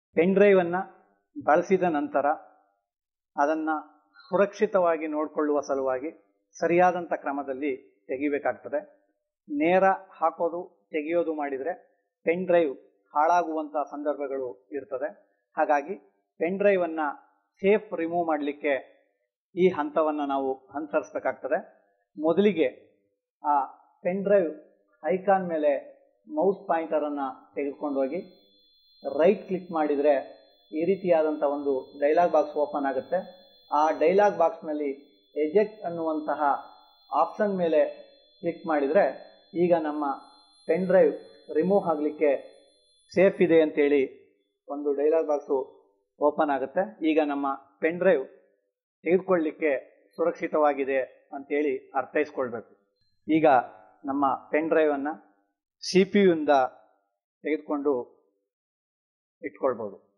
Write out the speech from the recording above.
pen ಡ್ರೈವನ್ನು ಬಳಸಿದ ನಂತರ ಅದನ್ನು ಸುರಕ್ಷಿತವಾಗಿ ನೋಡಿಕೊಳ್ಳುವ ಸಲುವಾಗಿ ಸರಿಯಾದಂಥ ಕ್ರಮದಲ್ಲಿ ತೆಗಿಬೇಕಾಗ್ತದೆ ನೇರ ಹಾಕೋದು ತೆಗೆಯೋದು ಮಾಡಿದರೆ ಪೆನ್ ಡ್ರೈವ್ ಹಾಳಾಗುವಂಥ ಸಂದರ್ಭಗಳು ಇರ್ತದೆ ಹಾಗಾಗಿ ಪೆನ್ ಡ್ರೈವನ್ನು ಸೇಫ್ ರಿಮೂವ್ ಮಾಡಲಿಕ್ಕೆ ಈ ಹಂತವನ್ನು ನಾವು ಅನುಸರಿಸಬೇಕಾಗ್ತದೆ ಮೊದಲಿಗೆ ಆ ಪೆನ್ ಡ್ರೈವ್ ಐಕಾನ್ ಮೇಲೆ ಮೌಸ್ ಪಾಯಿಂಟರನ್ನು ತೆಗೆದುಕೊಂಡು ಹೋಗಿ ರೈಟ್ ಕ್ಲಿಕ್ ಮಾಡಿದರೆ ಈ ರೀತಿಯಾದಂಥ ಒಂದು ಡೈಲಾಗ್ ಬಾಕ್ಸ್ ಓಪನ್ ಆಗುತ್ತೆ ಆ ಡೈಲಾಗ್ ಬಾಕ್ಸ್ನಲ್ಲಿ ಎಜೆಕ್ಟ್ ಅನ್ನುವಂತಹ ಆಪ್ಷನ್ ಮೇಲೆ ಕ್ಲಿಕ್ ಮಾಡಿದರೆ ಈಗ ನಮ್ಮ ಪೆನ್ ಡ್ರೈವ್ ರಿಮೂವ್ ಆಗಲಿಕ್ಕೆ ಸೇಫ್ ಇದೆ ಅಂತೇಳಿ ಒಂದು ಡೈಲಾಗ್ ಬಾಕ್ಸು ಓಪನ್ ಆಗುತ್ತೆ ಈಗ ನಮ್ಮ ಪೆನ್ ಡ್ರೈವ್ ತೆಗೆದುಕೊಳ್ಳಲಿಕ್ಕೆ ಸುರಕ್ಷಿತವಾಗಿದೆ ಅಂತೇಳಿ ಅರ್ಥೈಸ್ಕೊಳ್ಬೇಕು ಈಗ ನಮ್ಮ ಪೆನ್ ಡ್ರೈವನ್ನು ಸಿ ಪಿ ಯುಯಿಂದ ತೆಗೆದುಕೊಂಡು ಇಟ್ಕೊಳ್ಬೋದು